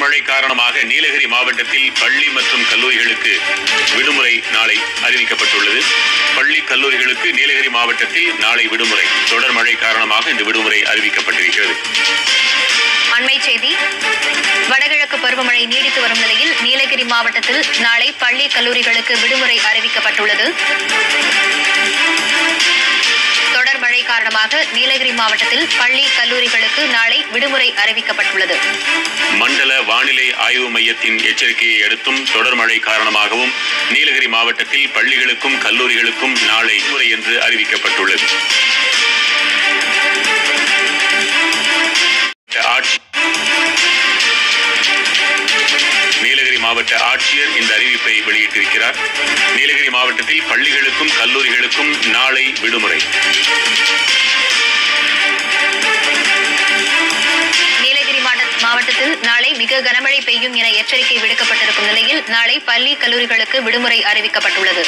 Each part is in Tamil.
மழை காரணமாக நீலகிரி மாவட்டத்தில் பள்ளி மற்றும் கல்லூரிகளுக்கு விடுமுறை நாளை அறிவிக்கப்பட்டுள்ளது பள்ளி கல்லூரிகளுக்கு நீலகிரி மாவட்டத்தில் நாளை விடுமுறை தொடர் மழை காரணமாக இந்த விடுமுறை அறிவிக்கப்பட்டிருக்கிறது அண்மை செய்தி வடகிழக்கு பருவமழை நீடித்து வரும் நிலையில் நீலகிரி மாவட்டத்தில் நாளை பள்ளி கல்லூரிகளுக்கு விடுமுறை அறிவிக்கப்பட்டுள்ளது தொடர் மழை காரணமாக நீலகிரி மாவட்டத்தில் பள்ளி கல்லூரிகளுக்கு நாளை விடுமுறை அறிவிக்கப்பட்டுள்ளது மண்டல வானிலை ஆய்வு மையத்தின் எச்சரிக்கையை அடுத்தும் தொடர் மழை காரணமாகவும் நீலகிரி மாவட்டத்தில் பள்ளிகளுக்கும் கல்லூரிகளுக்கும் நாளை விடுமுறை என்று அறிவிக்கப்பட்டுள்ளது ஆட்சி நீலகிரி மாவட்ட ஆட்சியர் இந்த அறிவிப்பை வெளியிட்டிருக்கிறார் நீலகிரி மாவட்டத்தில் பள்ளிகளுக்கும் கல்லூரிகளுக்கும் நாளை விடுமுறை நீலகிரி மாவட்ட- மாவட்டத்தில் நாளை மிக கனமழை பெய்யும் என எச்சரிக்கை விடுக்கப்பட்டிருக்கும் நிலையில் நாளை பள்ளி கல்லூரிகளுக்கு விடுமுறை அறிவிக்கப்பட்டுள்ளது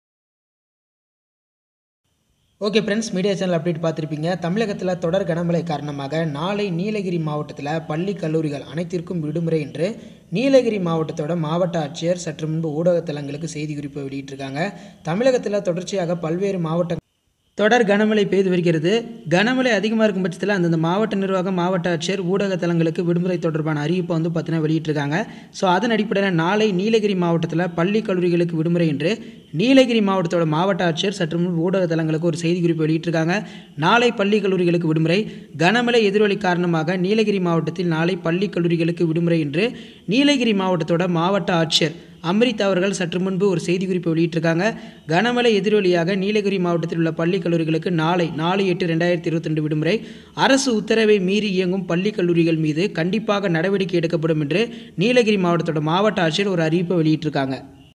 okay friends media channel update பார்த்துருப்பீங்க தமிழகத்தில் தொடர் கனமழை காரணமாக நாளை நீலகிரி மாவட்டத்தில் பள்ளி கல்லூரிகள் அனைத்திற்கும் விடுமுறை என்று நீலகிரி மாவட்டத்தோட மாவட்ட ஆட்சியர் சற்று முன்பு ஊடகத்தலங்களுக்கு செய்தி குறிப்பை வெளியிட்டிருக்காங்க தமிழகத்தில் தொடர்ச்சியாக பல்வேறு மாவட்ட தொடர் கனமழை பெய்து வருகிறது கனமழை அதிகமாக இருக்கும் பட்சத்தில் அந்தந்த மாவட்ட நிர்வாகம் மாவட்ட ஆட்சியர் ஊடக தலங்களுக்கு விடுமுறை தொடர்பான அறிவிப்பை வந்து பார்த்தீங்கன்னா வெளியிட்டிருக்காங்க ஸோ அதன் அடிப்படையில் நாளை நீலகிரி மாவட்டத்தில் பள்ளி கல்லூரிகளுக்கு விடுமுறை என்று நீலகிரி மாவட்டத்தோட மாவட்ட ஆட்சியர் சற்று முன்பு ஊடக தலங்களுக்கு ஒரு செய்தி குறிப்பு வெளியிட்டிருக்காங்க நாளை பள்ளி கல்லூரிகளுக்கு விடுமுறை கனமழை எதிரொலி காரணமாக நீலகிரி மாவட்டத்தில் நாளை பள்ளி கல்லூரிகளுக்கு விடுமுறை என்று நீலகிரி மாவட்டத்தோட மாவட்ட ஆட்சியர் அம்ரித் அவர்கள் சற்று முன்பு ஒரு செய்தி குறிப்பு வெளியிட்டிருக்காங்க கனமழை எதிரொலியாக நீலகிரி மாவட்டத்தில் உள்ள பள்ளி கல்லூரிகளுக்கு நாளை நாலு எட்டு ரெண்டாயிரத்தி இருபத்தி ரெண்டு விடுமுறை அரசு உத்தரவை மீறி இயங்கும் பள்ளி கல்லூரிகள் மீது கண்டிப்பாக நடவடிக்கை எடுக்கப்படும் என்று நீலகிரி மாவட்டத்தோட மாவட்ட ஆட்சியர் ஒரு அறிவிப்பை வெளியிட்டிருக்காங்க